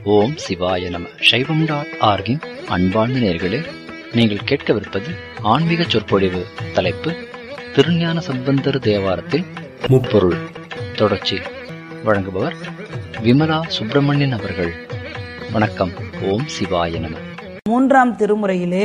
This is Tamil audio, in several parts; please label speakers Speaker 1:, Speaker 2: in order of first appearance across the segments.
Speaker 1: ஓம் சிவாய நம சைவம் டாட் ஆர்கின் அன்பார்ந்த நேர்களே நீங்கள் கேட்கவிருப்பது ஆன்மீக சொற்பொழிவு தலைப்பு திருஞான சம்பந்தர் தேவாரத்தில் முப்பொருள் தொடர்ச்சி வழங்குபவர் விமலா சுப்பிரமணியன் அவர்கள் வணக்கம் ஓம் சிவாய நம
Speaker 2: மூன்றாம் திருமுறையிலே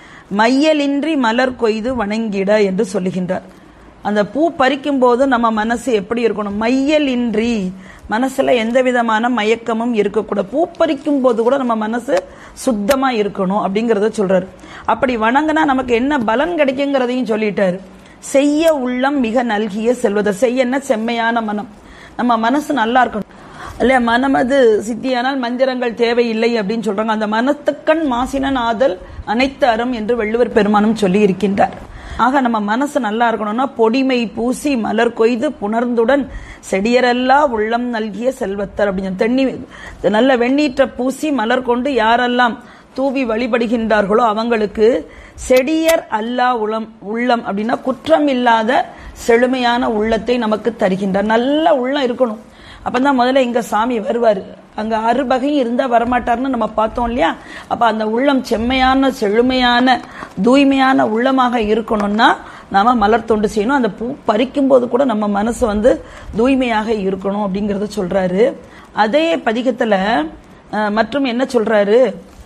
Speaker 2: மையலின்றி மலர் கொய்து வணங்கிட என்று சொல்லுகின்றார் அந்த பூ பறிக்கும் போது நம்ம மனசு எப்படி இருக்கணும் மையல் இன்றி மனசுல எந்த விதமான மயக்கமும் இருக்கக்கூடாது பூ பறிக்கும் போது கூட நம்ம மனசு சுத்தமா இருக்கணும் அப்படிங்கறத சொல்றாரு அப்படி வணங்கினா நமக்கு என்ன பலன் கிடைக்குங்கிறதையும் சொல்லிட்டாரு செய்ய உள்ளம் மிக நல்கிய செல்வத செய்யன்னா செம்மையான மனம் நம்ம மனசு நல்லா இருக்கணும் இல்ல மனமது சித்தியானால் மந்திரங்கள் தேவையில்லை அப்படின்னு சொல்றாங்க அந்த மனத்துக்கண் மாசினன் ஆதல் அனைத்து அறம் என்று வள்ளுவர் பெருமானும் சொல்லி இருக்கின்றார் ஆக நம்ம மனசு நல்லா இருக்கணும்னா பொடிமை பூசி மலர் கொய்து புணர்ந்துடன் செடியரெல்லா உள்ளம் நல்கிய செல்வத்தர் அப்படின்னு தென்னி நல்ல வெண்ணீற்ற பூசி மலர் கொண்டு யாரெல்லாம் தூவி வழிபடுகின்றார்களோ அவங்களுக்கு செடியர் அல்லா உளம் உள்ளம் அப்படின்னா குற்றம் இல்லாத செழுமையான உள்ளத்தை நமக்கு தருகின்றார் நல்ல உள்ளம் இருக்கணும் அப்பதான் முதல்ல இங்க சாமி வருவாரு அங்க அறுபகையும் இருந்தா வரமாட்டார்னு நம்ம பார்த்தோம் இல்லையா அப்ப அந்த உள்ளம் செம்மையான செழுமையான தூய்மையான உள்ளமாக இருக்கணும்னா நாம மலர் தொண்டு செய்யணும் அந்த பூ பறிக்கும் போது கூட நம்ம மனசு வந்து தூய்மையாக இருக்கணும் அப்படிங்கறத சொல்றாரு அதே பதிகத்துல அஹ், மற்றும் என்ன சொல்றாரு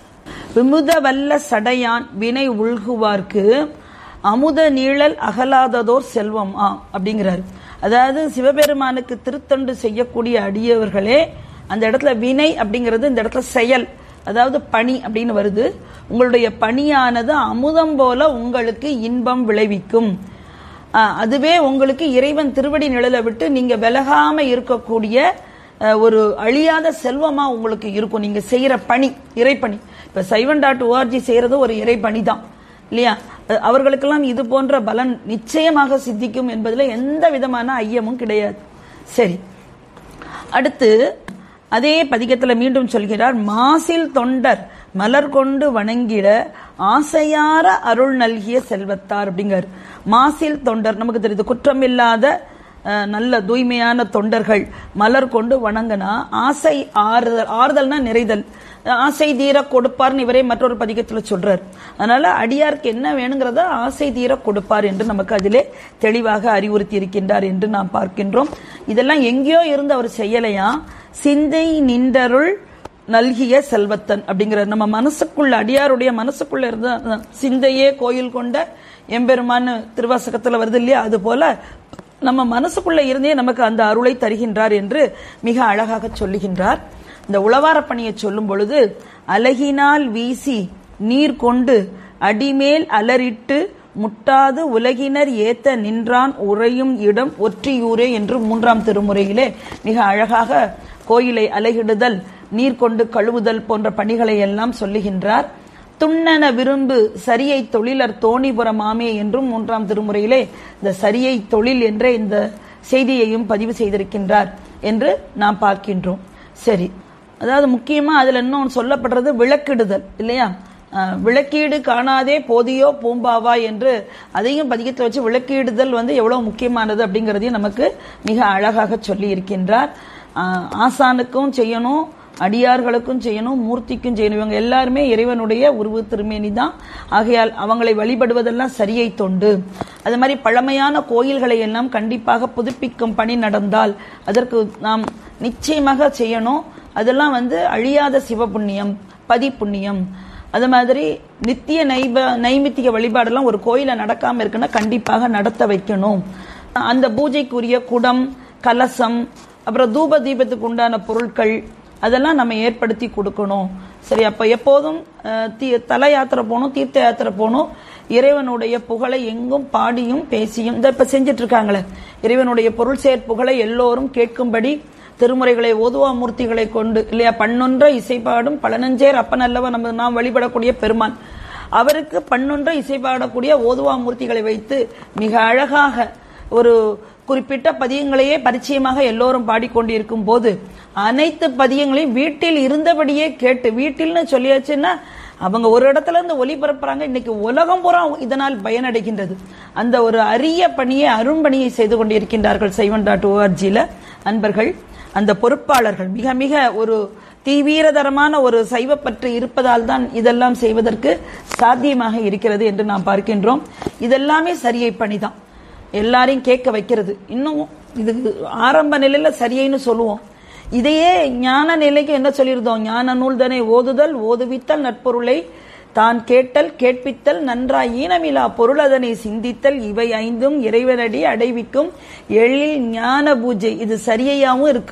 Speaker 2: விமுத வல்ல சடையான் வினை உள்குவார்க்கு அமுத நீழல் அகலாததோர் செல்வம் ஆ அப்படிங்கிறாரு அதாவது சிவபெருமானுக்கு திருத்தொண்டு செய்யக்கூடிய அடியவர்களே அந்த இடத்துல வினை அப்படிங்கிறது இந்த இடத்துல செயல் அதாவது பணி அப்படின்னு வருது உங்களுடைய பணியானது அமுதம் போல உங்களுக்கு இன்பம் விளைவிக்கும் ஆ, அதுவே உங்களுக்கு இறைவன் திருவடி நிழலை விட்டு நீங்க விலகாம இருக்கக்கூடிய அஹ், ஒரு அழியாத செல்வமா உங்களுக்கு இருக்கும் நீங்க செய்யற பணி இறைப்பணி இப்ப சைவன் டாட் ஓஆர்ஜி செய்யறது ஒரு இறைப்பணி தான் இல்லையா அஹ், அவர்களுக்கெல்லாம் இது போன்ற பலன் நிச்சயமாக சித்திக்கும் என்பதுல எந்த விதமான ஐயமும் கிடையாது சரி அடுத்து அதே பதிகத்துல மீண்டும் சொல்கிறார் மாசில் தொண்டர் மலர் கொண்டு வணங்கிட ஆசையார அருள் நல்கிய செல்வத்தார் அப்படிங்கிறார் மாசில் தொண்டர் நமக்கு தெரியுது குற்றமில்லாத அஹ், நல்ல தூய்மையான தொண்டர்கள் மலர் கொண்டு வணங்கினா ஆசை ஆறுதல் ஆறுதல்னா நிறைதல் ஆசை தீர கொடுப்பார்னு இவரே மற்றொரு பதிகத்துல சொல்றார் அதனால அடியாருக்கு என்ன வேணுங்கிறத ஆசை தீர கொடுப்பார் என்று நமக்கு அதிலே தெளிவாக அறிவுறுத்தி இருக்கின்றார் என்று நாம் பார்க்கின்றோம் இதெல்லாம் எங்கேயோ இருந்து அவர் செய்யலையா சிந்தை நின்றருள் நல்கிய செல்வத்தன் அப்படிங்கிற நம்ம மனசுக்குள்ள அடியாருடைய மனசுக்குள்ள இருந்த அந்த சிந்தையே கோயில் கொண்ட எம்பெருமான்னு திருவாசகத்துல வருது இல்லையா அது போல நம்ம மனசுக்குள்ள இருந்தே நமக்கு அந்த அருளை தருகின்றார் என்று மிக அழகாக சொல்லுகின்றார் இந்த உளவார பணியை சொல்லும் பொழுது அலகினால் வீசி நீர் கொண்டு அடிமேல் அலறிட்டு முட்டாது உலகினர் ஏத்த நின்றான் உறையும் இடம் ஒற்றியூரே என்று மூன்றாம் திருமுறையிலே மிக அழகாக கோயிலை அலகிடுதல் நீர் கொண்டு கழுவுதல் போன்ற பணிகளை எல்லாம் சொல்லுகின்றார் துண்ணன விரும்பு சரியை தொழிலர் தோணிபுரமாமே என்றும் மூன்றாம் திருமுறையிலே இந்த சரியை தொழில் என்ற இந்த செய்தியையும் பதிவு செய்திருக்கின்றார் என்று நாம் பார்க்கின்றோம் சரி அதாவது முக்கியமா அதுல இன்னும் சொல்லப்படுறது விளக்கிடுதல் இல்லையா அஹ், விளக்கீடு காணாதே போதியோ பூம்பாவா என்று அதையும் பதிகத்தில் வச்சு விளக்கீடுதல் வந்து எவ்வளவு முக்கியமானது அப்படிங்கறதையும் நமக்கு மிக அழகாக சொல்லி இருக்கின்றார் அஹ், ஆசானுக்கும் செய்யணும் அடியார்களுக்கும் செய்யணும் மூர்த்திக்கும் செய்யணும் இவங்க எல்லாருமே இறைவனுடைய உருவு திருமேனி தான் ஆகையால் அவங்களை வழிபடுவதெல்லாம் சரியை தொண்டு அது மாதிரி பழமையான கோயில்களை எல்லாம் கண்டிப்பாக புதுப்பிக்கும் பணி நடந்தால் அதற்கு நாம் நிச்சயமாக செய்யணும் அதெல்லாம் வந்து அழியாத சிவபுண்ணியம் பதி புண்ணியம் அது மாதிரி நித்திய நைப நைமித்திக வழிபாடெல்லாம் ஒரு கோயில நடக்காம இருக்குன்னா கண்டிப்பாக நடத்த வைக்கணும் அந்த பூஜைக்குரிய குடம் கலசம் அப்புறம் தூப தீபத்துக்கு உண்டான பொருட்கள் அதெல்லாம் நம்ம ஏற்படுத்தி கொடுக்கணும் சரி அப்ப எப்போதும் அஹ், தீ- தல யாத்திரை போகணும் தீர்த்த யாத்திரை போகணும் இறைவனுடைய புகழை எங்கும் பாடியும் பேசியும் இந்த இப்ப செஞ்சிட்டு இருக்காங்களே இறைவனுடைய பொருள் செயற் புகழை எல்லோரும் கேட்கும்படி திருமுறைகளை ஓதுவா மூர்த்திகளை கொண்டு இல்லையா பண்ணொன்ற இசைப்பாடும் பழனஞ்சேர் அப்பன் அல்லவ நம்ம நாம் வழிபடக்கூடிய பெருமான் அவருக்கு பண்ணொன்ற இசைப்பாடக்கூடிய ஓதுவா மூர்த்திகளை வைத்து மிக அழகாக ஒரு குறிப்பிட்ட பதியங்களையே பரிச்சயமாக எல்லோரும் பாடிக்கொண்டிருக்கும் போது அனைத்து பதியங்களையும் வீட்டில் இருந்தபடியே கேட்டு வீட்டில்னு சொல்லியாச்சுன்னா அவங்க ஒரு இடத்துல இருந்து ஒளிபரப்புறாங்க இன்னைக்கு உலகம் பூரா இதனால் பயனடைகின்றது அந்த ஒரு அரிய பணியை அரும்பணியை செய்து கொண்டிருக்கின்றார்கள் சைவன் டாட் ஓஆர்ஜியில அன்பர்கள் அந்த பொறுப்பாளர்கள் மிக மிக ஒரு தீவிரதரமான ஒரு சைவப்பற்று இருப்பதால் தான் இதெல்லாம் செய்வதற்கு சாத்தியமாக இருக்கிறது என்று நாம் பார்க்கின்றோம் இதெல்லாமே சரியை பணிதான் எல்லாரையும் கேட்க வைக்கிறது இன்னும் இது ஆரம்ப நிலையில சரியைன்னு சொல்லுவோம் இதையே ஞான நிலைக்கு என்ன சொல்லியிருந்தோம் ஞான நூல் தானே ஓதுதல் ஓதுவித்தல் நட்பொருளை தான் கேட்டல் கேட்பித்தல் நன்றாய் ஈனமிலா பொருள் அதனை சிந்தித்தல் இவை ஐந்தும் இறைவனடி அடைவிக்கும் எழில் ஞான பூஜை இது சரியையாவும் இருக்கு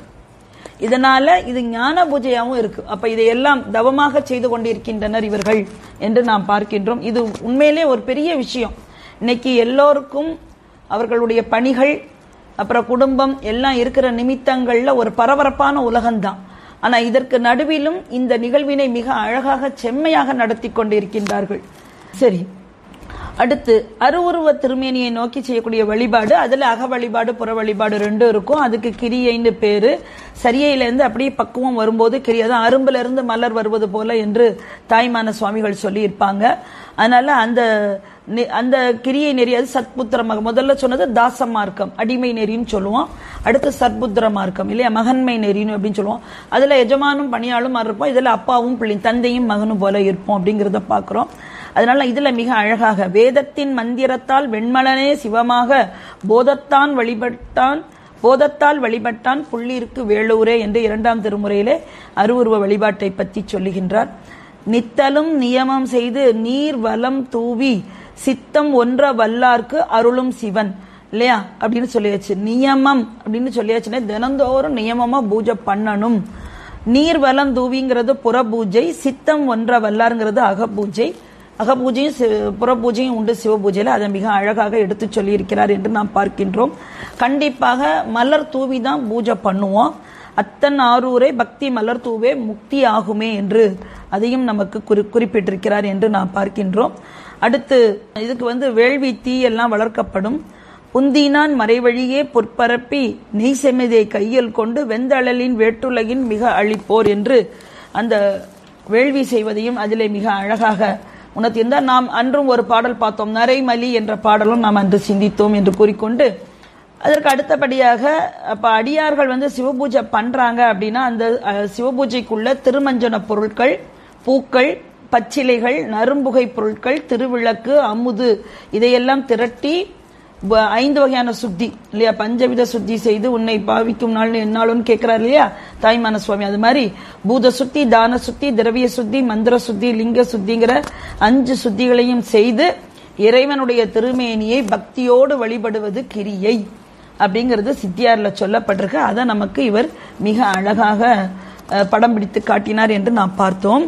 Speaker 2: இதனால இது ஞான பூஜையாவும் இருக்கு அப்ப இதையெல்லாம் தவமாக செய்து கொண்டிருக்கின்றனர் இவர்கள் என்று நாம் பார்க்கின்றோம் இது உண்மையிலே ஒரு பெரிய விஷயம் இன்னைக்கு எல்லோருக்கும் அவர்களுடைய பணிகள் அப்புறம் குடும்பம் எல்லாம் இருக்கிற நிமித்தங்கள்ல ஒரு பரபரப்பான உலகம்தான் ஆனா இதற்கு நடுவிலும் இந்த நிகழ்வினை மிக அழகாக செம்மையாக நடத்தி கொண்டிருக்கின்றார்கள் சரி அடுத்து அருவுருவ திருமேனியை நோக்கி செய்யக்கூடிய வழிபாடு அதுல அக வழிபாடு புற வழிபாடு ரெண்டும் இருக்கும் அதுக்கு கிரியைன்னு பேரு சரியையில இருந்து அப்படியே பக்குவம் வரும்போது கிரி அதான் அரும்புல இருந்து மலர் வருவது போல என்று தாய்மான சுவாமிகள் சொல்லி இருப்பாங்க அதனால அந்த நெ- அந்த கிரியை நெறி அது சத்புத்திர மகம் முதல்ல சொன்னது தாச மார்க்கம் அடிமை நெறின்னு சொல்லுவோம் அடுத்து சத்புத்திர மார்க்கம் இல்லையா மகன்மை நெறின்னு அப்படின்னு சொல்லுவோம் அதுல எஜமானும் பணியாளும் இருப்போம் இதுல அப்பாவும் பிள்ளை தந்தையும் மகனும் போல இருப்போம் அப்படிங்கறத பாக்குறோம் அதனால இதுல மிக அழகாக வேதத்தின் மந்திரத்தால் வெண்மலனே சிவமாக போதத்தான் வழிபட்டான் போதத்தால் வழிபட்டான் புள்ளிருக்கு வேளூரே என்று இரண்டாம் திருமுறையிலே அருவுருவ வழிபாட்டை பற்றி சொல்லுகின்றார் நித்தலும் நியமம் செய்து நீர் வலம் தூவி சித்தம் ஒன்ற வல்லார்க்கு அருளும் சிவன் இல்லையா அப்படின்னு சொல்லியாச்சு நியமம் அப்படின்னு சொல்லியாச்சுன்னா தினந்தோறும் நியமமா பூஜை பண்ணணும் நீர் வலம் தூவிங்கிறது புற பூஜை சித்தம் ஒன்ற வல்லாருங்கிறது அகபூஜை அகபூஜையும் சி- புறபூஜையும் உண்டு சிவபூஜையில அதை மிக அழகாக எடுத்து சொல்லியிருக்கிறார் என்று நாம் பார்க்கின்றோம் கண்டிப்பாக மலர் தூவி தான் பூஜை பண்ணுவோம் அத்தன் ஆரூரே பக்தி மலர் தூவே முக்தி ஆகுமே என்று அதையும் நமக்கு குறி குறிப்பிட்டிருக்கிறார் என்று நாம் பார்க்கின்றோம் அடுத்து இதுக்கு வந்து வேள்வி தீ எல்லாம் வளர்க்கப்படும் புந்தினான் மறைவழியே பொற்பரப்பி நெய் செமிதை கையில் கொண்டு வெந்தழலின் வேட்டுலகின் மிக அழிப்போர் என்று அந்த வேள்வி செய்வதையும் அதிலே மிக அழகாக உணர்த்தியிருந்தார் நாம் அன்றும் ஒரு பாடல் பார்த்தோம் நரைமலி என்ற பாடலும் நாம் அன்று சிந்தித்தோம் என்று கூறிக்கொண்டு அதற்கு அடுத்தபடியாக அப்ப அடியார்கள் வந்து சிவபூஜை பண்றாங்க அப்படின்னா அந்த அஹ், சிவபூஜைக்குள்ள திருமஞ்சன பொருட்கள் பூக்கள் பச்சிலைகள் நரும்புகை பொருட்கள் திருவிளக்கு அமுது இதையெல்லாம் திரட்டி வ- ஐந்து வகையான சுத்தி இல்லையா பஞ்சவித சுத்தி செய்து உன்னை பாவிக்கும் நாள் என்னாலும் கேட்கிறார் இல்லையா தாய்மான சுவாமி அது மாதிரி பூத சுத்தி தான சுத்தி திரவிய சுத்தி மந்திர சுத்தி லிங்க சுத்திங்கிற அஞ்சு சுத்திகளையும் செய்து இறைவனுடைய திருமேனியை பக்தியோடு வழிபடுவது கிரியை அப்படிங்கிறது சித்தியார்ல சொல்லப்பட்டிருக்கு அதை நமக்கு இவர் மிக அழகாக அஹ், படம் பிடித்து காட்டினார் என்று நாம் பார்த்தோம்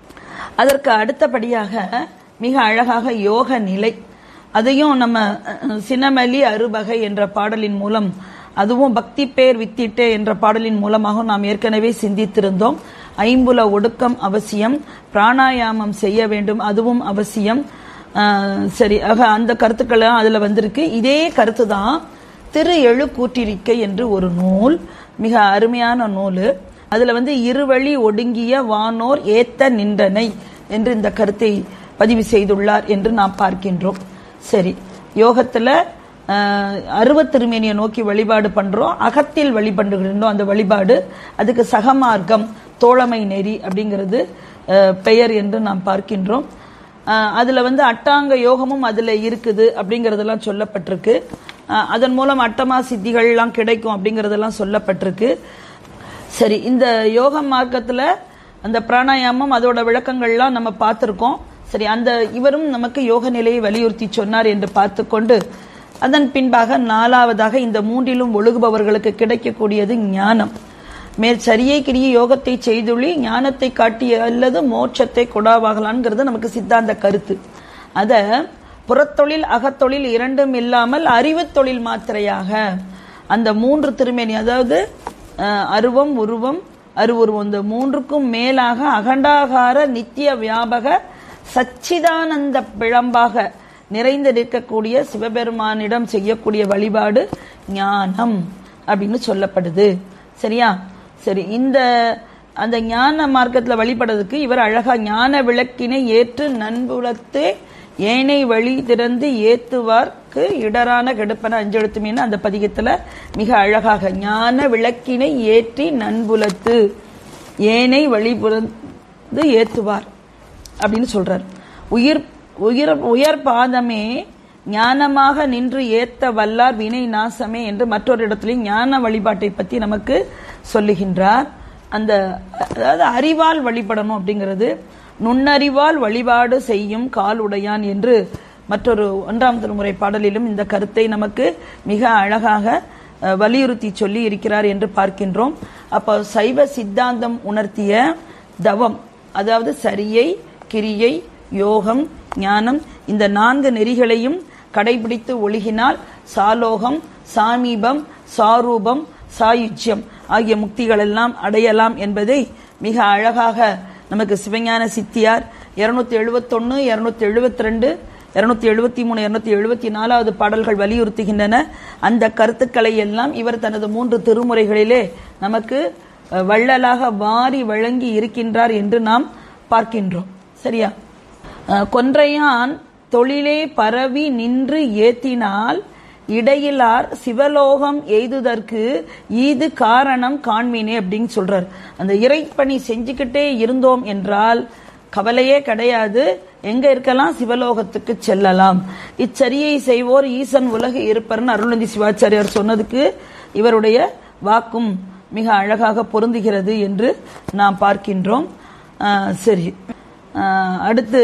Speaker 2: அதற்கு அடுத்தபடியாக மிக அழகாக யோக நிலை அதையும் நம்ம அஹ், சினமலி அறுபகை என்ற பாடலின் மூலம் அதுவும் பக்தி பேர் வித்திட்டே என்ற பாடலின் மூலமாக நாம் ஏற்கனவே சிந்தித்திருந்தோம் ஐம்புல ஒடுக்கம் அவசியம் பிராணாயாமம் செய்ய வேண்டும் அதுவும் அவசியம் அஹ், சரி ஆக அந்த கருத்துக்கள் அதுல வந்திருக்கு இதே கருத்து தான் திரு எழு கூற்றிருக்கை என்று ஒரு நூல் மிக அருமையான நூல் அதுல வந்து இருவழி ஒடுங்கிய வானோர் ஏத்த நின்றனை என்று இந்த கருத்தை பதிவு செய்துள்ளார் என்று நாம் பார்க்கின்றோம் சரி யோகத்துல அஹ், அருவத் திருமேனியை நோக்கி வழிபாடு பண்றோம் அகத்தில் வழிபடுகின்றோம் அந்த வழிபாடு அதுக்கு சகமார்க்கம் தோழமை நெறி அப்படிங்கிறது அஹ், பெயர் என்று நாம் பார்க்கின்றோம் அஹ், அதுல வந்து அட்டாங்க யோகமும் அதுல இருக்குது அப்படிங்கறதெல்லாம் சொல்லப்பட்டிருக்கு அஹ், அதன் மூலம் அட்டமா சித்திகள் எல்லாம் கிடைக்கும் அப்படிங்கறதெல்லாம் சொல்லப்பட்டிருக்கு சரி இந்த யோக மார்க்கத்துல அந்த பிராணாயாமம் அதோட விளக்கங்கள்லாம் நம்ம பார்த்திருக்கோம் சரி அந்த இவரும் நமக்கு யோக நிலையை வலியுறுத்தி சொன்னார் என்று பார்த்துக்கொண்டு அதன் பின்பாக நாலாவதாக இந்த மூன்றிலும் ஒழுகுபவர்களுக்கு கிடைக்கக்கூடியது ஞானம் மேற் சரியை கிரிய யோகத்தை செய்துள்ளி ஞானத்தை காட்டி அல்லது மோட்சத்தை கொடாவாகலான்ங்கிறது நமக்கு சித்தாந்த கருத்து அத புறத்தொழில் அகத்தொழில் இரண்டும் இல்லாமல் அறிவுத் தொழில் மாத்திரையாக அந்த மூன்று திருமேனி அதாவது அஹ், அருவம் உருவம் அருவுருவம் இந்த மூன்றுக்கும் மேலாக அகண்டாகார நித்திய வியாபக சச்சிதானந்த பிழம்பாக நிறைந்து நிற்கக்கூடிய சிவபெருமானிடம் செய்யக்கூடிய வழிபாடு ஞானம் அப்படின்னு சொல்லப்படுது சரியா சரி இந்த அந்த ஞான மார்க்கத்துல வழிபடுறதுக்கு இவர் அழகா ஞான விளக்கினை ஏற்று நண்புலத்தே ஏனை வழி திறந்து ஏத்துவார்க்கு இடரான கெடுப்பன அஞ்செழுத்துமேனு அந்த பதிகத்துல மிக அழகாக ஞான விளக்கினை ஏற்றி நண்புலத்து ஏனை வழிபுறந்து ஏத்துவார் அப்படின்னு சொல்றார் உயிர் உயிர் உயர் பாதமே ஞானமாக நின்று ஏத்த வல்லார் வினை நாசமே என்று மற்றொரு இடத்திலும் ஞான வழிபாட்டை பத்தி நமக்கு சொல்லுகின்றார் அந்த அதாவது அறிவால் வழிபடணும் அப்படிங்கிறது நுண்ணறிவால் வழிபாடு செய்யும் கால் உடையான் என்று மற்றொரு ஒன்றாம் திருமுறை பாடலிலும் இந்த கருத்தை நமக்கு மிக அழகாக அஹ், வலியுறுத்தி சொல்லி இருக்கிறார் என்று பார்க்கின்றோம் அப்போ சைவ சித்தாந்தம் உணர்த்திய தவம் அதாவது சரியை கிரியை யோகம் ஞானம் இந்த நான்கு நெறிகளையும் கடைபிடித்து ஒழுகினால் சாலோகம் சாமீபம் சாரூபம் சாயுஜ்யம் ஆகிய முக்திகள் எல்லாம் அடையலாம் என்பதை மிக அழகாக நமக்கு சிவஞான சித்தியார் இருநூத்தி எழுபத்தொன்னு இருநூத்தி எழுபத்தி ரெண்டு இருநூத்தி எழுபத்தி மூணு இருநூத்தி எழுபத்தி நாலாவது பாடல்கள் வலியுறுத்துகின்றன அந்த கருத்துக்களை எல்லாம் இவர் தனது மூன்று திருமுறைகளிலே நமக்கு அஹ், வள்ளலாக வாரி வழங்கி இருக்கின்றார் என்று நாம் பார்க்கின்றோம் சரியா அஹ், கொன்றையான் தொழிலே பரவி நின்று ஏத்தினால் இடையிலார் சிவலோகம் எய்துதற்கு ஈது காரணம் காண்மினே அப்படின்னு சொல்றார் அந்த இறைப்பணி செஞ்சுக்கிட்டே இருந்தோம் என்றால் கவலையே கிடையாது எங்க இருக்கலாம் சிவலோகத்துக்கு செல்லலாம் இச்சரியை செய்வோர் ஈசன் உலகு இருப்பர்னு அருள்நந்தி சிவாச்சாரியார் சொன்னதுக்கு இவருடைய வாக்கும் மிக அழகாக பொருந்துகிறது என்று நாம் பார்க்கின்றோம் ஆஹ் சரி ஆஹ் அடுத்து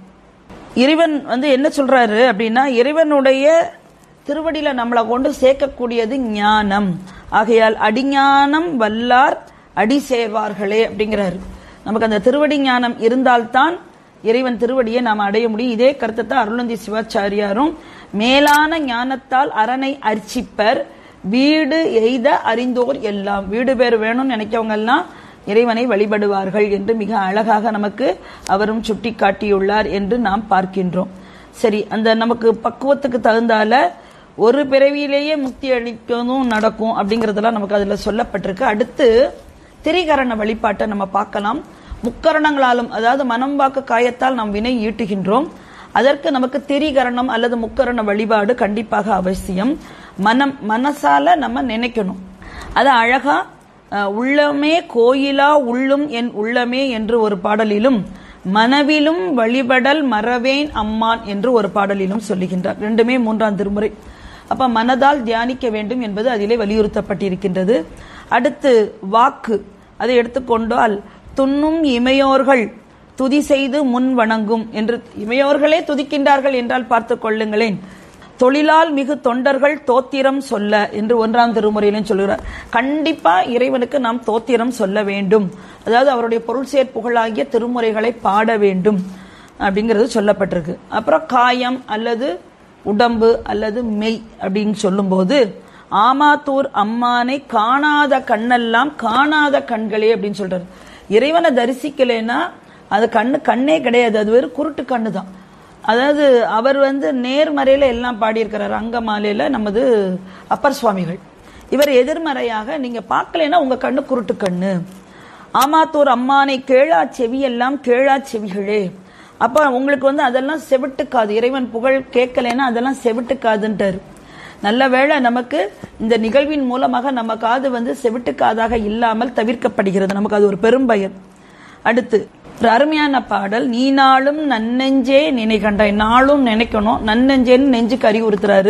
Speaker 2: இறைவன் வந்து என்ன சொல்றாரு அப்படின்னா இறைவனுடைய திருவடியில நம்மளை கொண்டு சேர்க்கக்கூடியது ஞானம் ஆகையால் அடிஞானம் வல்லார் அடி சேர்வார்களே அப்படிங்கிறாரு நமக்கு அந்த திருவடி ஞானம் இருந்தால்தான் இறைவன் திருவடியை நாம் அடைய முடியும் இதே கருத்தை தான் அருளந்தி சிவாச்சாரியாரும் மேலான ஞானத்தால் அரணை அர்ச்சிப்பர் வீடு எய்த அறிந்தோர் எல்லாம் வீடு பேர் வேணும்னு நினைக்கவங்க எல்லாம் இறைவனை வழிபடுவார்கள் என்று மிக அழகாக நமக்கு அவரும் சுட்டி காட்டியுள்ளார் என்று நாம் பார்க்கின்றோம் சரி அந்த நமக்கு பக்குவத்துக்கு தகுந்தால ஒரு பிறவியிலேயே முக்தி அளிக்கணும் நடக்கும் அப்படிங்கறதெல்லாம் நமக்கு அதுல சொல்லப்பட்டிருக்கு அடுத்து திரிகரண வழிபாட்டை நம்ம பார்க்கலாம் முக்கரணங்களாலும் அதாவது மனம் வாக்கு காயத்தால் நாம் வினை ஈட்டுகின்றோம் அதற்கு நமக்கு திரிகரணம் அல்லது முக்கரண வழிபாடு கண்டிப்பாக அவசியம் மனம் மனசால நம்ம நினைக்கணும் அது அழகா அஹ், உள்ளமே கோயிலா உள்ளும் என் உள்ளமே என்று ஒரு பாடலிலும் மனவிலும் வழிபடல் மறவேன் அம்மான் என்று ஒரு பாடலிலும் சொல்லுகின்றார் ரெண்டுமே மூன்றாம் திருமுறை அப்ப மனதால் தியானிக்க வேண்டும் என்பது அதிலே வலியுறுத்தப்பட்டிருக்கின்றது அடுத்து வாக்கு அதை எடுத்துக்கொண்டால் துண்ணும் இமையோர்கள் துதி செய்து முன் வணங்கும் என்று இமையோர்களே துதிக்கின்றார்கள் என்றால் பார்த்துக் கொள்ளுங்களேன் தொழிலால் மிகு தொண்டர்கள் தோத்திரம் சொல்ல என்று ஒன்றாம் திருமுறையிலும் சொல்கிறார் கண்டிப்பா இறைவனுக்கு நாம் தோத்திரம் சொல்ல வேண்டும் அதாவது அவருடைய பொருள் சேர்ப்புகளாகிய திருமுறைகளை பாட வேண்டும் அப்படிங்கிறது சொல்லப்பட்டிருக்கு அப்புறம் காயம் அல்லது உடம்பு அல்லது மெய் அப்படின்னு சொல்லும்போது ஆமாத்தூர் அம்மானை காணாத கண்ணெல்லாம் காணாத கண்களே அப்படின்னு சொல்றாரு இறைவனை தரிசிக்கலைன்னா அது கண்ணு கண்ணே கிடையாது அது வெறும் குருட்டு கண்ணு தான் அதாவது அவர் வந்து நேர்மறையில எல்லாம் பாடியிருக்கிறார் அங்கமாலையில நமது அப்பர் சுவாமிகள் இவர் எதிர்மறையாக நீங்க பார்க்கலைன்னா உங்க கண்ணு குருட்டு கண்ணு ஆமாத்தூர் அம்மானை கேளா செவி எல்லாம் கேளா செவிகளே அப்ப உங்களுக்கு வந்து அதெல்லாம் செவிட்டுக்காது இறைவன் புகழ் கேட்கலைன்னா அதெல்லாம் செவிட்டுக்காதுன்ட்டாரு நல்ல வேளை நமக்கு இந்த நிகழ்வின் மூலமாக நம்ம காது வந்து செவிட்டுக்காதாக இல்லாமல் தவிர்க்கப்படுகிறது நமக்கு அது ஒரு பெரும் பயன் அடுத்து ஒரு அருமையான பாடல் நீ நாளும் நன்னெஞ்சே நினைகண்டாய் நாளும் நினைக்கணும் நன்னெஞ்சேன்னு நெஞ்சுக்கு அறிவுறுத்துறாரு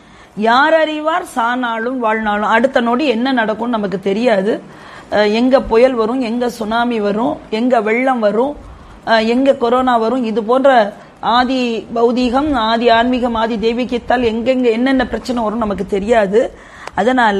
Speaker 2: யார் அறிவார் சானாலும் வாழ்நாளும் அடுத்த நொடி என்ன நடக்கும் நமக்கு தெரியாது அஹ் எங்க புயல் வரும் எங்க சுனாமி வரும் எங்க வெள்ளம் வரும் அஹ் எங்க கொரோனா வரும் இது போன்ற ஆதி பௌதீகம் ஆதி ஆன்மீகம் ஆதி தெய்வீகத்தால் எங்கெங்க என்னென்ன பிரச்சனை வரும் நமக்கு தெரியாது அதனால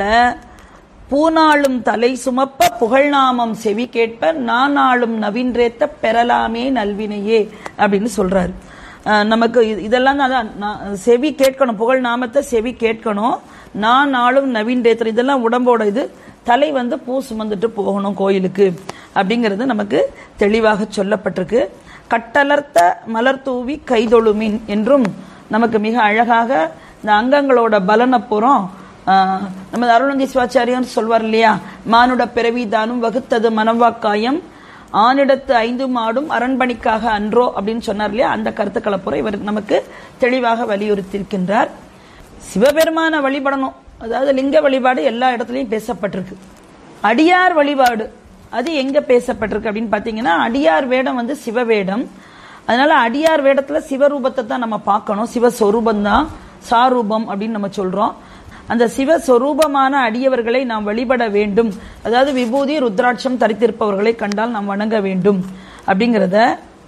Speaker 2: பூநாளும் தலை சுமப்ப புகழ்நாமம் செவி கேட்ப நானாளும் நவீன்றேத்த பெறலாமே நல்வினையே அப்படின்னு சொல்றாரு அஹ் நமக்கு இது- இதெல்லாம் தான் அதான் நான் செவி கேட்கணும் புகழ் நாமத்தை செவி கேட்கணும் நான் நாளும் நவீன்றேத்தர் இதெல்லாம் உடம்போட இது தலை வந்து பூ சுமந்துட்டு போகணும் கோயிலுக்கு அப்படிங்கிறது நமக்கு தெளிவாக சொல்லப்பட்டிருக்கு கட்டலர்த்த மலர் தூவி கைதொழுமின் என்றும் நமக்கு மிக அழகாக இந்த அங்கங்களோட பலனப்புறம் ஆஹ், நமது அருணந்தி சிவாச்சாரியம் சொல்வார் இல்லையா மானுட பிறவி தானும் வகுத்தது மனவாக்காயம் ஆனிடத்து ஐந்து மாடும் அரண்பணிக்காக அன்றோ அப்படின்னு சொன்னார் இல்லையா அந்த கருத்துக்களை பூரா இவர் நமக்கு தெளிவாக வலியுறுத்தியிருக்கின்றார் சிவபெருமான வழிபடணும் அதாவது லிங்க வழிபாடு எல்லா இடத்துலயும் பேசப்பட்டிருக்கு அடியார் வழிபாடு அது எங்க பேசப்பட்டிருக்கு அப்படின்னு பாத்தீங்கன்னா அடியார் வேடம் வந்து சிவவேடம் அதனால அடியார் வேடத்துல சிவரூபத்தை தான் நம்ம பார்க்கணும் சிவஸ்வரூபம் தான் சாரூபம் அப்படின்னு நம்ம சொல்றோம் அந்த சிவஸ்வரூபமான அடியவர்களை நாம் வழிபட வேண்டும் அதாவது விபூதி ருத்ராட்சம் தரித்திருப்பவர்களை கண்டால் நாம் வணங்க வேண்டும் அப்படிங்கிறத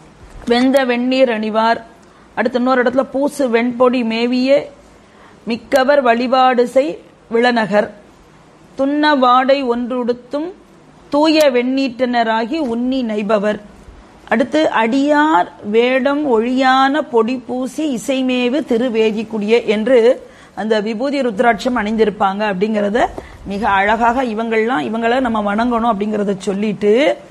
Speaker 2: வெந்த வெந்நீர் அணிவார் அடுத்து இன்னொரு இடத்துல பூசு வெண்பொடி மேவிய மிக்கவர் வழிபாடு செய் விளநகர் துன்ன வாடை ஒன்றுடுத்தும் தூய வெண்ணீட்டனராகி உன்னி நைபவர் அடுத்து அடியார் வேடம் ஒழியான பொடி பூசி இசைமேவு திருவேதிக்குடிய என்று அந்த விபூதி ருத்ராட்சம் அணிந்திருப்பாங்க அப்படிங்கறத மிக அழகாக இவங்கள்லாம் இவங்களை நம்ம வணங்கணும் அப்படிங்கறத சொல்லிட்டு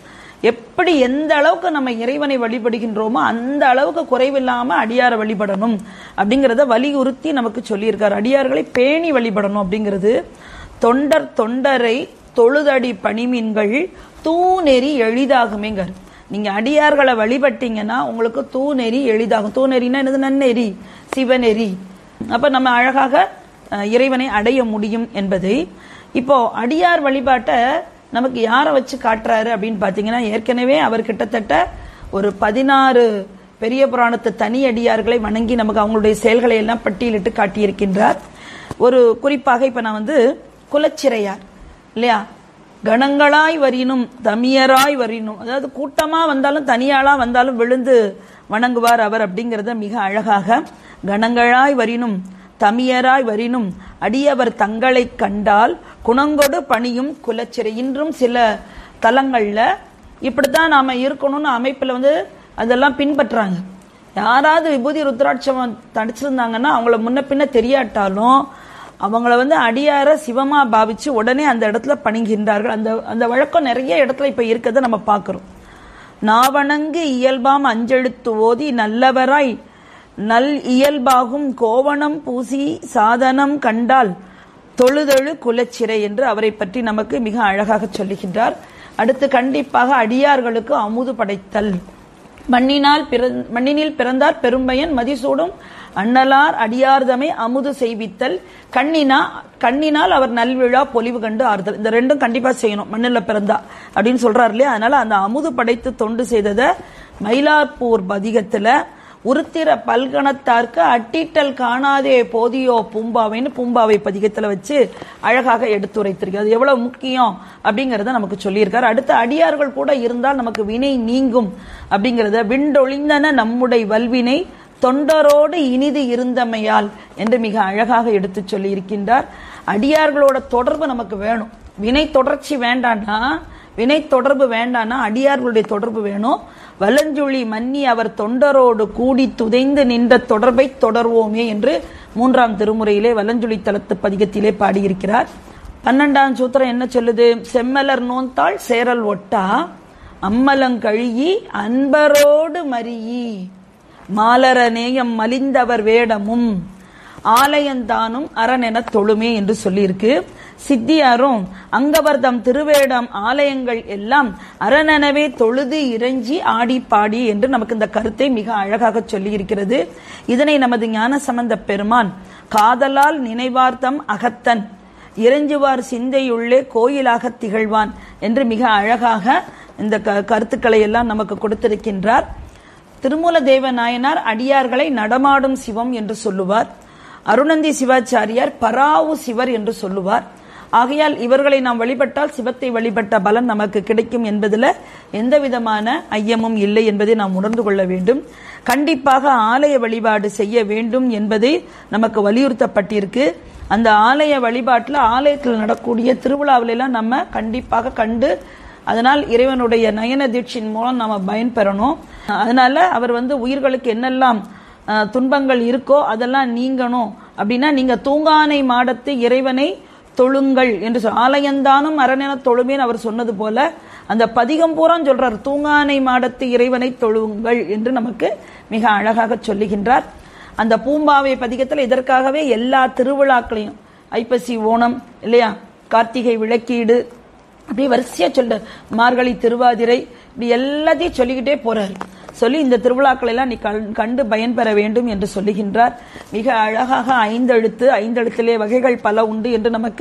Speaker 2: எப்படி எந்த அளவுக்கு நம்ம இறைவனை வழிபடுகின்றோமோ அந்த அளவுக்கு குறைவில்லாம அடியாரை வழிபடணும் அப்படிங்கறத வலியுறுத்தி நமக்கு சொல்லியிருக்காரு அடியார்களை பேணி வழிபடணும் அப்படிங்கிறது தொண்டர் தொண்டரை தொழுதடி பணிமீன்கள் தூநெறி எளிதாகுமேங்கார் நீங்க அடியார்களை வழிபட்டீங்கன்னா உங்களுக்கு தூநெறி எளிதாகும் தூநெறினா என்னது நன்னெறி சிவநெறி அப்ப நம்ம அழகாக அஹ், இறைவனை அடைய முடியும் என்பதை இப்போ அடியார் வழிபாட்டை நமக்கு யாரை வச்சு காட்டுறாரு அப்படின்னு பாத்தீங்கன்னா ஏற்கனவே அவர் கிட்டத்தட்ட ஒரு பதினாறு பெரிய புராணத்து தனி அடியார்களை வணங்கி நமக்கு அவங்களுடைய செயல்களை எல்லாம் பட்டியலிட்டு காட்டியிருக்கின்றார் ஒரு குறிப்பாக இப்ப நான் வந்து குலச்சிறையார் இல்லையா கணங்களாய் வரினும் தமியராய் வரினும் அதாவது கூட்டமா வந்தாலும் தனியாளா வந்தாலும் விழுந்து வணங்குவார் அவர் அப்படிங்கறத மிக அழகாக கணங்களாய் வரினும் தமியராய் வரினும் அடியவர் தங்களை கண்டால் குணங்கொடு பணியும் குலச்சிறை இன்றும் சில தலங்கள்ல இப்படித்தான் நாம இருக்கணும்னு அமைப்புல வந்து அதெல்லாம் பின்பற்றுறாங்க யாராவது விபூதி ருத்ராட்சம் தடிச்சிருந்தாங்கன்னா அவங்கள முன்ன பின்ன தெரியாட்டாலும் அவங்கள வந்து அடியார சிவமா பாவிச்சு உடனே அந்த இடத்துல பணிகின்றார்கள் அந்த அந்த வழக்கம் நிறைய இடத்துல இப்ப இருக்கிறத நம்ம பார்க்கிறோம் நாவணங்கு இயல்பாம் அஞ்செழுத்து ஓதி நல்லவராய் நல் இயல்பாகும் கோவணம் பூசி சாதனம் கண்டால் தொழுதழு குலச்சிறை என்று அவரை பற்றி நமக்கு மிக அழகாக சொல்லுகின்றார் அடுத்து கண்டிப்பாக அடியார்களுக்கு அமுது படைத்தல் மண்ணினால் பிறந்- மண்ணினில் பிறந்தார் பெரும்பயன் மதிசூடும் அண்ணலார் அடியார்தமை அமுது செய்வித்தல் கண்ணினா கண்ணினால் அவர் நல்விழா பொலிவு கண்டு ஆறுதல் இந்த ரெண்டும் கண்டிப்பா செய்யணும் மண்ணில பிறந்தா அப்படின்னு சொல்றாரு இல்லையா அதனால அந்த அமுது படைத்து தொண்டு செய்தத மயிலாப்பூர் பதிகத்துல உருத்திர பல்கணத்தார்க்கு அட்டிட்டல் காணாதே போதியோ பூம்பாவைன்னு பூம்பாவை பதிகத்துல வச்சு அழகாக எடுத்துரைத்திருக்கு அது எவ்வளவு முக்கியம் அப்படிங்கறத நமக்கு சொல்லியிருக்காரு அடுத்த அடியார்கள் கூட இருந்தால் நமக்கு வினை நீங்கும் அப்படிங்கறத விண்டொழிந்தன நம்முடைய வல்வினை தொண்டரோடு இனிது இருந்தமையால் என்று மிக அழகாக எடுத்து சொல்லி இருக்கின்றார் அடியார்களோட தொடர்பு நமக்கு வேணும் வினை தொடர்ச்சி வேண்டாம்னா வினை தொடர்பு வேண்டாம்னா அடியார்களுடைய தொடர்பு வேணும் வலஞ்சுழி மன்னி அவர் தொண்டரோடு கூடி துதைந்து நின்ற தொடர்பை தொடர்வோமே என்று மூன்றாம் திருமுறையிலே வலஞ்சுழி தலத்து பதிகத்திலே பாடியிருக்கிறார் பன்னெண்டாம் சூத்திரம் என்ன சொல்லுது செம்மலர் நோந்தாள் சேரல் ஒட்டா அம்மலங்கழுகி அன்பரோடு மறியி மாலர நேயம் மலிந்தவர் வேடமும் ஆலயந்தானும் அரணென தொழுமே என்று சொல்லியிருக்கு சித்தியாரும் அங்கவர்தம் திருவேடம் ஆலயங்கள் எல்லாம் அரணெனவே தொழுது இறைஞ்சி ஆடி பாடி என்று நமக்கு இந்த கருத்தை மிக அழகாக சொல்லியிருக்கிறது இதனை நமது ஞான சம்பந்த பெருமான் காதலால் நினைவார்த்தம் அகத்தன் இறைஞ்சுவார் சிந்தையுள்ளே கோயிலாக திகழ்வான் என்று மிக அழகாக இந்த க- கருத்துக்களை எல்லாம் நமக்கு கொடுத்திருக்கின்றார் திருமூல தேவ நாயனார் அடியார்களை நடமாடும் சிவம் என்று சொல்லுவார் அருணந்தி சிவாச்சாரியார் பராவு சிவர் என்று சொல்லுவார் ஆகையால் இவர்களை நாம் வழிபட்டால் சிவத்தை வழிபட்ட பலன் நமக்கு கிடைக்கும் என்பதில் எந்த விதமான ஐயமும் இல்லை என்பதை நாம் உணர்ந்து கொள்ள வேண்டும் கண்டிப்பாக ஆலய வழிபாடு செய்ய வேண்டும் என்பதை நமக்கு வலியுறுத்தப்பட்டிருக்கு அந்த ஆலய வழிபாட்டில் ஆலயத்தில் நடக்கூடிய திருவிழாவில எல்லாம் நம்ம கண்டிப்பாக கண்டு அதனால் இறைவனுடைய நயன தீட்சின் மூலம் நாம பயன்பெறணும் அதனால அவர் வந்து உயிர்களுக்கு என்னெல்லாம் அஹ், துன்பங்கள் இருக்கோ அதெல்லாம் நீங்கணும் அப்படின்னா நீங்க தூங்கானை மாடத்து இறைவனை தொழுங்கள் என்று சொல் ஆலயந்தானும் அரணென தொழுமேன்னு அவர் சொன்னது போல அந்த பதிகம் பூரா சொல்றார் தூங்கானை மாடத்து இறைவனை தொழுங்கள் என்று நமக்கு மிக அழகாக சொல்லுகின்றார் அந்த பூம்பாவை பதிகத்தில் இதற்காகவே எல்லா திருவிழாக்களையும் ஐப்பசி ஓணம் இல்லையா கார்த்திகை விளக்கீடு அப்படியே வரிசையா சொல்ற மார்கழி திருவாதிரை இப்படி எல்லாத்தையும் சொல்லிக்கிட்டே போறாரு சொல்லி இந்த திருவிழாக்கள் எல்லாம் நீ கண்- கண்டு பயன்பெற வேண்டும் என்று சொல்லுகின்றார் மிக அழகாக ஐந்தெழுத்து ஐந்தெழுத்திலே வகைகள் பல உண்டு என்று நமக்கு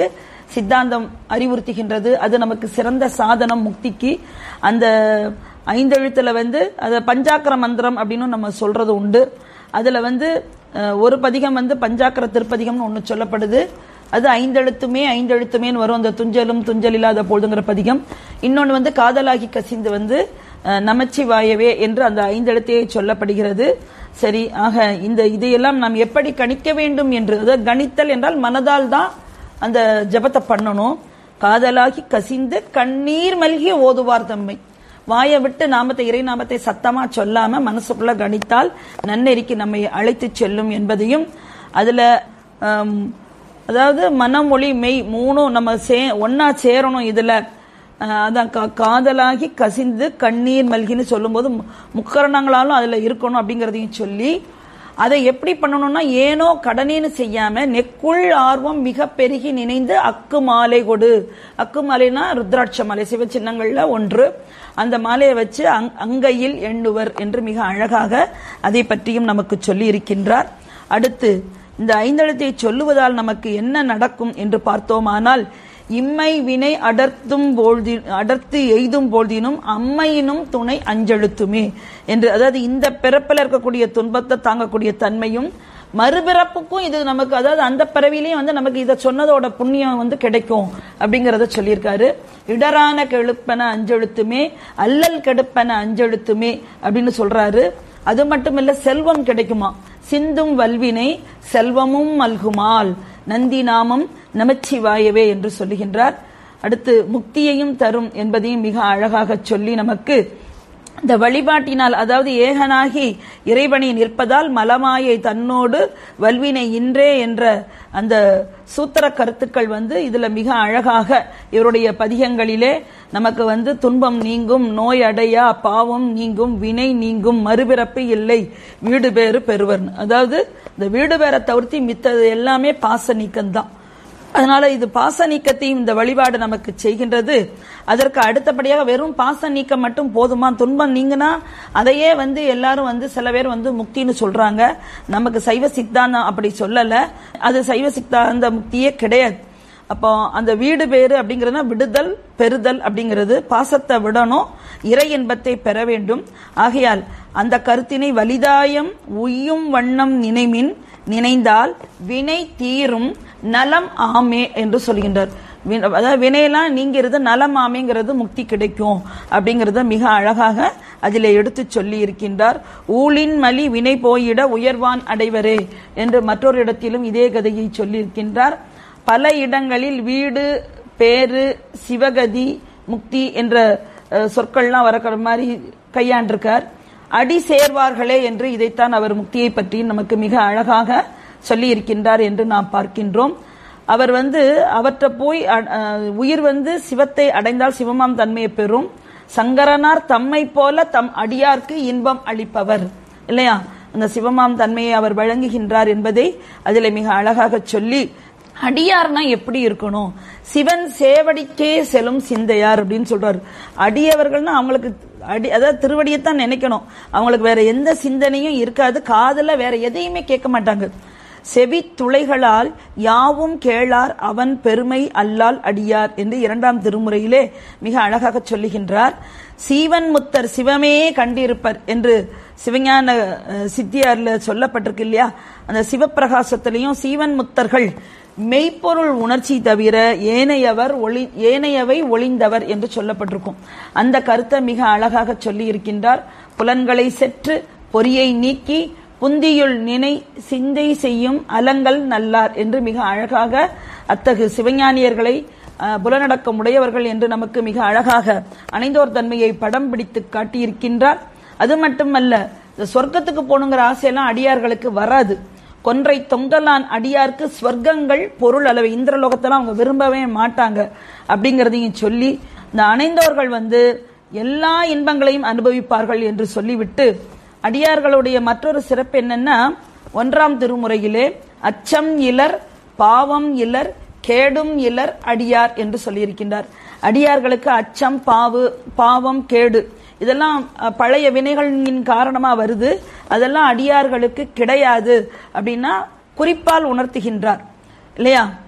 Speaker 2: சித்தாந்தம் அறிவுறுத்துகின்றது அது நமக்கு சிறந்த சாதனம் முக்திக்கு அந்த ஐந்தெழுத்துல வந்து அது பஞ்சாக்கர மந்திரம் அப்படின்னு நம்ம சொல்றது உண்டு அதுல வந்து அஹ், ஒரு பதிகம் வந்து பஞ்சாக்கர திருப்பதிகம்னு ஒன்று சொல்லப்படுது அது ஐந்தெழுத்துமே ஐந்தெழுத்துமேன்னு வரும் அந்த துஞ்சலும் துஞ்சல் இல்லாத பொழுதுங்கிற பதிகம் இன்னொன்று வந்து காதலாகி கசிந்து வந்து அஹ், நமச்சிவாயவே என்று அந்த ஐந்தெழுத்தையே சொல்லப்படுகிறது சரி ஆக இந்த இதையெல்லாம் நாம் எப்படி கணிக்க வேண்டும் என்று அதாவது கணித்தல் என்றால் மனதால் தான் அந்த ஜபத்தை பண்ணணும் காதலாகி கசிந்து கண்ணீர் மல்கி ஓதுவார் தம்மை வாயை விட்டு நாமத்தை இறை நாமத்தை சத்தமா சொல்லாம மனசுக்குள்ள கணித்தால் நன்னெறிக்கு நம்மை அழைத்து செல்லும் என்பதையும் அதுல ஆம், அதாவது மனம் மொழி மெய் மூணும் நம்ம சே ஒன்னா சேரணும் இதுல அஹ், அதான் கா- காதலாகி கசிந்து கண்ணீர் மல்கின்னு சொல்லும்போது மு- முக்கரணங்களாலும் அதுல இருக்கணும் அப்படிங்கறதையும் சொல்லி அதை எப்படி பண்ணணும்னா ஏனோ கடனேன்னு செய்யாம நெக்குள் ஆர்வம் மிக பெருகி நினைந்து அக்கு மாலை கொடு அக்கு மாலைனா ருத்ராட்ச மாலை சிவ சின்னங்கள்ல ஒன்று அந்த மாலையை வச்சு அங்- அங்கையில் எண்ணுவர் என்று மிக அழகாக அதை பற்றியும் நமக்கு சொல்லி இருக்கின்றார் அடுத்து இந்த ஐந்தெழுத்தை சொல்லுவதால் நமக்கு என்ன நடக்கும் என்று பார்த்தோமானால் இம்மை வினை அடர்த்தும் போழ்தி அடர்த்து எய்தும் போழ்தினும் அம்மையினும் துணை அஞ்செழுத்துமே என்று அதாவது இந்த பிறப்பில் இருக்கக்கூடிய துன்பத்தை தாங்கக்கூடிய தன்மையும் மறுபிறப்புக்கும் இது நமக்கு அதாவது அந்த பிறவிலையும் வந்து நமக்கு இதை சொன்னதோட புண்ணியம் வந்து கிடைக்கும் அப்படிங்கறத சொல்லியிருக்காரு இடரான கெழுப்பன அஞ்செழுத்துமே அல்லல் கெடுப்பன அஞ்செழுத்துமே அப்படின்னு சொல்றாரு அது மட்டும் இல்ல செல்வம் கிடைக்குமா சிந்தும் வல்வினை செல்வமும் மல்குமால் நந்தி நாமம் நமச்சிவாயவே என்று சொல்லுகின்றார் அடுத்து முக்தியையும் தரும் என்பதையும் மிக அழகாக சொல்லி நமக்கு இந்த வழிபாட்டினால் அதாவது ஏகனாகி இறைவனை நிற்பதால் மலமாயை தன்னோடு வல்வினை இன்றே என்ற அந்த சூத்திர கருத்துக்கள் வந்து இதுல மிக அழகாக இவருடைய பதிகங்களிலே நமக்கு வந்து துன்பம் நீங்கும் நோய் அடையா பாவம் நீங்கும் வினை நீங்கும் மறுபிறப்பு இல்லை வீடு பேறு பெறுவர் அதாவது இந்த வீடு பேரை தவிர்த்து மித்தது எல்லாமே பாச நீக்கம்தான் அதனால இது பாச நீக்கத்தையும் இந்த வழிபாடு நமக்கு செய்கின்றது அதற்கு அடுத்தபடியாக வெறும் பாச நீக்கம் மட்டும் போதுமா துன்பம் நீங்கினா அதையே வந்து எல்லாரும் வந்து சில பேர் வந்து முக்தின்னு சொல்றாங்க நமக்கு சைவ சித்தாந்தம் அப்படி சொல்லல அது சைவ சித்தாந்த முக்தியே கிடையாது அப்போ அந்த வீடு பேரு அப்படிங்கறதுனா விடுதல் பெறுதல் அப்படிங்கிறது பாசத்தை விடணும் இறை இன்பத்தை பெற வேண்டும் ஆகையால் அந்த கருத்தினை வலிதாயம் உய்யும் வண்ணம் நினைமின் நினைந்தால் வினை தீரும் நலம் ஆமே என்று சொல்கின்றார் வி- அதாவது வினையெல்லாம் நீங்கிறது நலம் ஆமேங்கிறது முக்தி கிடைக்கும் அப்படிங்கறத மிக அழகாக அதிலே எடுத்து சொல்லி இருக்கின்றார் ஊழின் மலி வினை போயிட உயர்வான் அடைவரே என்று மற்றொரு இடத்திலும் இதே கதையை சொல்லி இருக்கின்றார் பல இடங்களில் வீடு பேரு சிவகதி முக்தி என்ற அஹ், சொற்கள்லாம் வரக்கிற மாதிரி கையாண்டிருக்கார் அடி சேர்வார்களே என்று இதைத்தான் அவர் முக்தியை பற்றி நமக்கு மிக அழகாக சொல்லி இருக்கின்றார் என்று நாம் பார்க்கின்றோம் அவர் வந்து அவற்றை போய் அ- அஹ், உயிர் வந்து சிவத்தை அடைந்தால் சிவமாம் தன்மையை பெறும் சங்கரனார் தம்மை போல தம் அடியார்க்கு இன்பம் அளிப்பவர் இல்லையா அந்த சிவமாம் தன்மையை அவர் வழங்குகின்றார் என்பதை அதிலே மிக அழகாக சொல்லி அடியார்னா எப்படி இருக்கணும் சிவன் சேவடிக்கே செல்லும் சிந்தையார் அப்படின்னு சொல்றாரு அடியவர்கள்னா அவங்களுக்கு அடி அதாவது திருவடியைத்தான் நினைக்கணும் அவங்களுக்கு வேற எந்த சிந்தனையும் இருக்காது காதுல வேற எதையுமே கேட்க மாட்டாங்க செவி துளைகளால் யாவும் கேளார் அவன் பெருமை அல்லால் அடியார் என்று இரண்டாம் திருமுறையிலே மிக அழகாக சொல்லுகின்றார் சீவன் முத்தர் சிவமே கண்டிருப்பர் என்று சிவஞான அஹ், சித்தியார்ல சொல்லப்பட்டிருக்கு இல்லையா அந்த சிவப்பிரகாசத்திலையும் சீவன் முத்தர்கள் மெய்ப்பொருள் உணர்ச்சி தவிர ஏனையவர் ஒளி ஏனையவை ஒளிந்தவர் என்று சொல்லப்பட்டிருக்கும் அந்த கருத்தை மிக அழகாக சொல்லி இருக்கின்றார் புலன்களை செற்று பொறியை நீக்கி புந்தியுள் நினை சிந்தை செய்யும் அலங்கள் நல்லார் என்று மிக அழகாக அத்தகு சிவஞானியர்களை அஹ், புலனடக்கம் உடையவர்கள் என்று நமக்கு மிக அழகாக அணைந்தோர் தன்மையை படம் பிடித்து காட்டியிருக்கின்றார் அது மட்டுமல்ல இந்த சொர்க்கத்துக்கு போகணுங்கிற ஆசையெல்லாம் அடியார்களுக்கு வராது கொன்றை தொங்கலான் அடியார்க்கு ஸ்வர்க்கங்கள் பொருள் அளவு இந்திரலோகத்தெல்லாம் அவங்க விரும்பவே மாட்டாங்க அப்படிங்கறதையும் சொல்லி இந்த அணைந்தவர்கள் வந்து எல்லா இன்பங்களையும் அனுபவிப்பார்கள் என்று சொல்லிவிட்டு அடியார்களுடைய மற்றொரு சிறப்பு என்னன்னா ஒன்றாம் திருமுறையிலே அச்சம் இலர் பாவம் இலர் கேடும் இலர் அடியார் என்று சொல்லியிருக்கின்றார் அடியார்களுக்கு அச்சம் பாவு பாவம் கேடு இதெல்லாம் அஹ், பழைய வினைகளின் காரணமா வருது அதெல்லாம் அடியார்களுக்கு கிடையாது அப்படின்னா குறிப்பால் உணர்த்துகின்றார் இல்லையா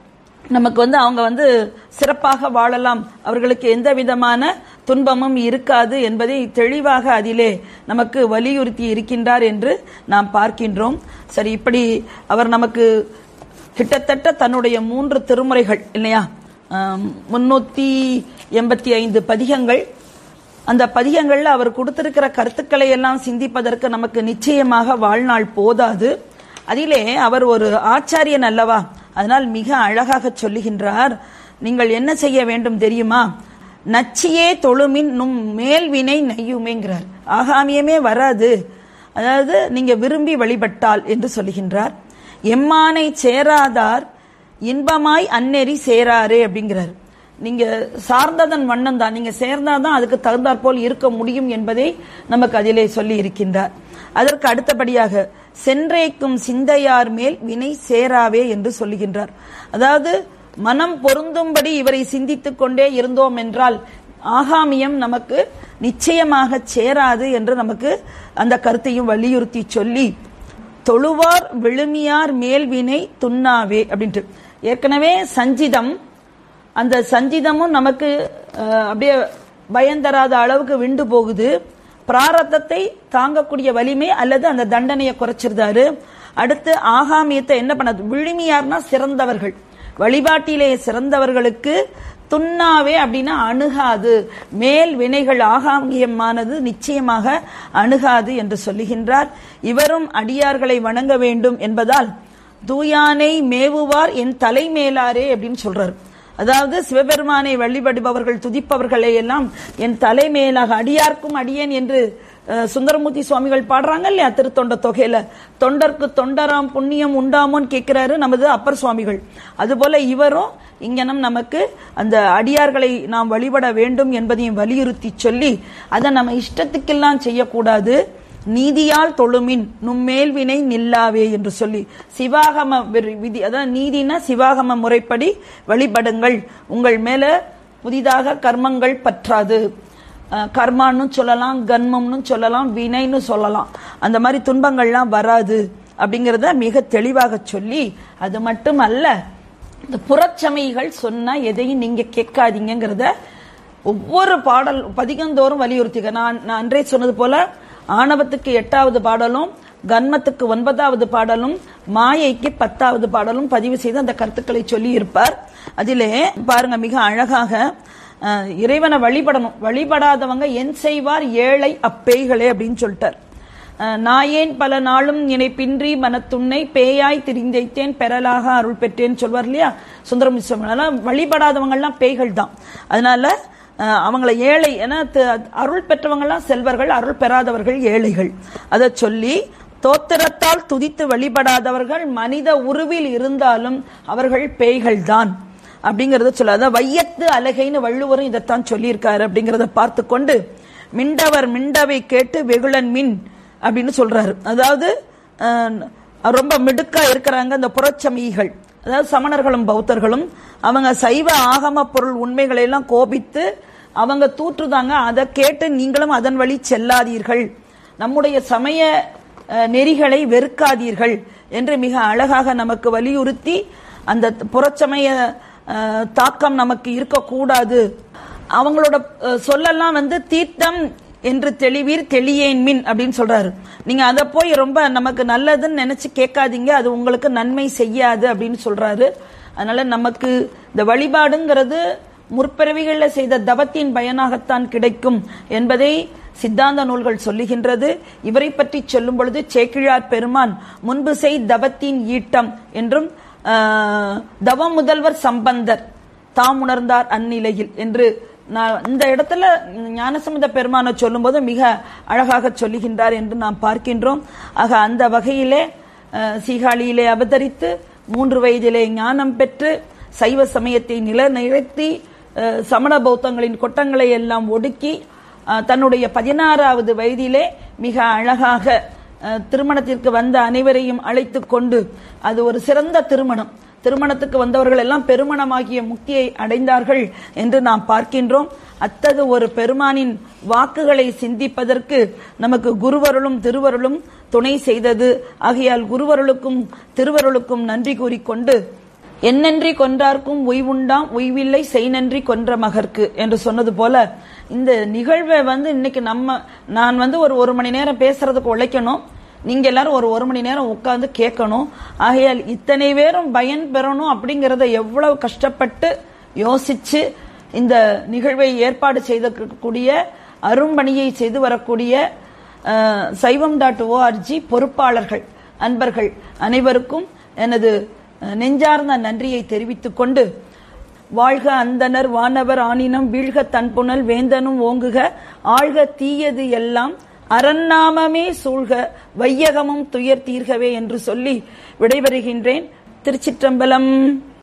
Speaker 2: நமக்கு வந்து அவங்க வந்து சிறப்பாக வாழலாம் அவர்களுக்கு எந்த விதமான துன்பமும் இருக்காது என்பதை தெளிவாக அதிலே நமக்கு வலியுறுத்தி இருக்கின்றார் என்று நாம் பார்க்கின்றோம் சரி இப்படி அவர் நமக்கு கிட்டத்தட்ட தன்னுடைய மூன்று திருமுறைகள் இல்லையா முன்னூத்தி எண்பத்தி ஐந்து பதிகங்கள் அந்த பதிகங்கள்ல அவர் கொடுத்திருக்கிற கருத்துக்களை எல்லாம் சிந்திப்பதற்கு நமக்கு நிச்சயமாக வாழ்நாள் போதாது அதிலே அவர் ஒரு ஆச்சாரியன் அல்லவா அதனால் மிக அழகாக சொல்லுகின்றார் நீங்கள் என்ன செய்ய வேண்டும் தெரியுமா நச்சியே தொழுமின் நும் மேல்வினை நெய்யுமேங்கிறார் ஆகாமியமே வராது அதாவது நீங்க விரும்பி வழிபட்டால் என்று சொல்லுகின்றார் எம்மானை சேராதார் இன்பமாய் அந்நெறி சேராரே அப்படிங்கிறார் நீங்க சார்ந்ததன் வண்ணம் தான் நீங்க சேர்ந்தாதான் அதுக்கு தகுந்தாற் போல் இருக்க முடியும் என்பதை நமக்கு அதிலே சொல்லி இருக்கின்றார் அதற்கு அடுத்தபடியாக சென்றேக்கும் சிந்தையார் மேல் வினை சேராவே என்று சொல்லுகின்றார் அதாவது மனம் பொருந்தும்படி இவரை சிந்தித்துக் கொண்டே இருந்தோம் என்றால் ஆகாமியம் நமக்கு நிச்சயமாக சேராது என்று நமக்கு அந்த கருத்தையும் வலியுறுத்தி சொல்லி தொழுவார் விழுமியார் மேல்வினை துண்ணாவே அப்படின்ட்டு ஏற்கனவே சஞ்சிதம் அந்த சஞ்சிதமும் நமக்கு அப்படியே பயந்தராத அளவுக்கு விண்டு போகுது பிராரத்தத்தை தாங்கக்கூடிய வலிமை அல்லது அந்த தண்டனையை குறைச்சிருந்தாரு அடுத்து ஆகாமியத்தை என்ன பண்ணது விழுமியார்னா சிறந்தவர்கள் வழிபாட்டிலே சிறந்தவர்களுக்கு துண்ணாவே அப்படின்னா அணுகாது மேல் வினைகள் ஆகாமியமானது நிச்சயமாக அணுகாது என்று சொல்லுகின்றார் இவரும் அடியார்களை வணங்க வேண்டும் என்பதால் தூயானை மேவுவார் என் தலைமேலாரே அப்படின்னு சொல்றாரு அதாவது சிவபெருமானை வழிபடுபவர்கள் துதிப்பவர்களை எல்லாம் என் தலைமையிலாக அடியார்க்கும் அடியேன் என்று சுந்தரமூர்த்தி சுவாமிகள் பாடுறாங்க இல்லையா திருத்தொண்ட தொகையில தொண்டர்க்கு தொண்டராம் புண்ணியம் உண்டாமோன்னு கேட்கிறாரு நமது அப்பர் சுவாமிகள் அதுபோல இவரும் இங்கனம் நமக்கு அந்த அடியார்களை நாம் வழிபட வேண்டும் என்பதையும் வலியுறுத்தி சொல்லி அதை நம்ம இஷ்டத்துக்கெல்லாம் செய்யக்கூடாது நீதியால் தொழுமின் நும்மேல் வினை நில்லாவே என்று சொல்லி சிவாகம விதி அதாவது நீதினா சிவாகம முறைப்படி வழிபடுங்கள் உங்கள் மேல புதிதாக கர்மங்கள் பற்றாது கர்மான்னு சொல்லலாம் கன்மம்னு சொல்லலாம் வினைன்னு சொல்லலாம் அந்த மாதிரி துன்பங்கள்லாம் வராது அப்படிங்கறத மிக தெளிவாக சொல்லி அது மட்டும் அல்ல இந்த புறச்சமைகள் சொன்னா எதையும் நீங்க கேட்காதீங்கிறத ஒவ்வொரு பாடல் பதிகந்தோறும் வலியுறுத்திக்க நான் நான் அன்றே சொன்னது போல ஆணவத்துக்கு எட்டாவது பாடலும் கன்மத்துக்கு ஒன்பதாவது பாடலும் மாயைக்கு பத்தாவது பாடலும் பதிவு செய்து அந்த கருத்துக்களை சொல்லி இருப்பார் அதிலே பாருங்க மிக அழகாக இறைவனை வழிபடணும் வழிபடாதவங்க என் செய்வார் ஏழை அப்பேய்களே அப்படின்னு சொல்லிட்டார் நாயேன் பல நாளும் நினைப்பின்றி மனத்துண்ணை பேயாய் திரிந்தைத்தேன் பெறலாக அருள் பெற்றேன்னு சொல்வார் இல்லையா சுந்தரம் அதெல்லாம் வழிபடாதவங்கெல்லாம் பேய்கள் தான் அதனால அவங்கள ஏழை என அருள் பெற்றவங்கெல்லாம் செல்வர்கள் அருள் பெறாதவர்கள் ஏழைகள் அதை சொல்லி தோத்திரத்தால் துதித்து வழிபடாதவர்கள் மனித உருவில் இருந்தாலும் அவர்கள் பேய்கள் தான் அப்படிங்கறத சொல்லாத வையத்து அலகைன்னு வள்ளுவரும் இதைத்தான் சொல்லியிருக்காரு அப்படிங்கறத பார்த்து கொண்டு மிண்டவர் மிண்டவை கேட்டு வெகுளன் மின் அப்படின்னு சொல்றாரு அதாவது ரொம்ப மிடுக்கா இருக்கிறாங்க அந்த புறச்சமீகள் அதாவது சமணர்களும் பௌத்தர்களும் அவங்க சைவ ஆகம பொருள் உண்மைகளை எல்லாம் கோபித்து அவங்க தூற்றுதாங்க அதை கேட்டு நீங்களும் அதன் வழி செல்லாதீர்கள் நம்முடைய சமய நெறிகளை வெறுக்காதீர்கள் என்று மிக அழகாக நமக்கு வலியுறுத்தி அந்த புறச்சமய தாக்கம் நமக்கு இருக்கக்கூடாது அவங்களோட சொல்லெல்லாம் வந்து தீர்த்தம் என்று தெளிவீர் தெளியேன் மின் அப்படின்னு சொல்றாரு நீங்க அதை போய் ரொம்ப நமக்கு நல்லதுன்னு நினைச்சு கேட்காதீங்க அது உங்களுக்கு நன்மை செய்யாது அப்படின்னு சொல்றாரு அதனால நமக்கு இந்த வழிபாடுங்கிறது முற்பிறவிகளில் செய்த தவத்தின் பயனாகத்தான் கிடைக்கும் என்பதை சித்தாந்த நூல்கள் சொல்லுகின்றது இவரை பற்றி சொல்லும் பொழுது சேக்கிழார் பெருமான் முன்பு செய் தவத்தின் ஈட்டம் என்றும் தவ முதல்வர் சம்பந்தர் தாம் உணர்ந்தார் அந்நிலையில் என்று நான் இந்த இடத்துல ஞானசம்பந்த பெருமானை சொல்லும்போது மிக அழகாக சொல்லுகின்றார் என்று நாம் பார்க்கின்றோம் ஆக அந்த வகையிலே சீகாழியிலே அவதரித்து மூன்று வயதிலே ஞானம் பெற்று சைவ சமயத்தை நிலைநிறுத்தி சமண பௌத்தங்களின் கொட்டங்களை எல்லாம் ஒடுக்கி தன்னுடைய பதினாறாவது வயதிலே மிக அழகாக திருமணத்திற்கு வந்த அனைவரையும் அழைத்து கொண்டு அது ஒரு சிறந்த திருமணம் திருமணத்துக்கு வந்தவர்கள் எல்லாம் பெருமணமாகிய முக்தியை அடைந்தார்கள் என்று நாம் பார்க்கின்றோம் அத்தகு ஒரு பெருமானின் வாக்குகளை சிந்திப்பதற்கு நமக்கு குருவருளும் திருவருளும் துணை செய்தது ஆகையால் குருவருளுக்கும் திருவருளுக்கும் நன்றி கூறிக்கொண்டு என்னன்றி கொன்றார்க்கும் உய்வுண்டாம் உய்வில்லை செய்நன்றி கொன்ற மகர்க்கு என்று சொன்னது போல இந்த நிகழ்வை வந்து இன்னைக்கு நம்ம நான் வந்து ஒரு ஒரு மணி நேரம் பேசுறதுக்கு உழைக்கணும் நீங்க எல்லாரும் ஒரு ஒரு மணி நேரம் உட்கார்ந்து கேட்கணும் ஆகையால் இத்தனை பேரும் பயன் பெறணும் அப்படிங்கறத எவ்வளவு கஷ்டப்பட்டு யோசிச்சு இந்த நிகழ்வை ஏற்பாடு செய்தக்கூடிய அரும்பணியை செய்து வரக்கூடிய அஹ், சைவம் டாட் ஓஆர்ஜி பொறுப்பாளர்கள் அன்பர்கள் அனைவருக்கும் எனது அஹ், நெஞ்சார்ந்த நன்றியை தெரிவித்துக் கொண்டு வாழ்க அந்தனர் வானவர் ஆனினம் வீழ்க தன்புணல் வேந்தனும் ஓங்குக ஆழ்க தீயது எல்லாம் அரண்நாமமே சூழ்க வையகமும் துயர் தீர்கவே என்று சொல்லி விடைபெறுகின்றேன் திருச்சிற்றம்பலம்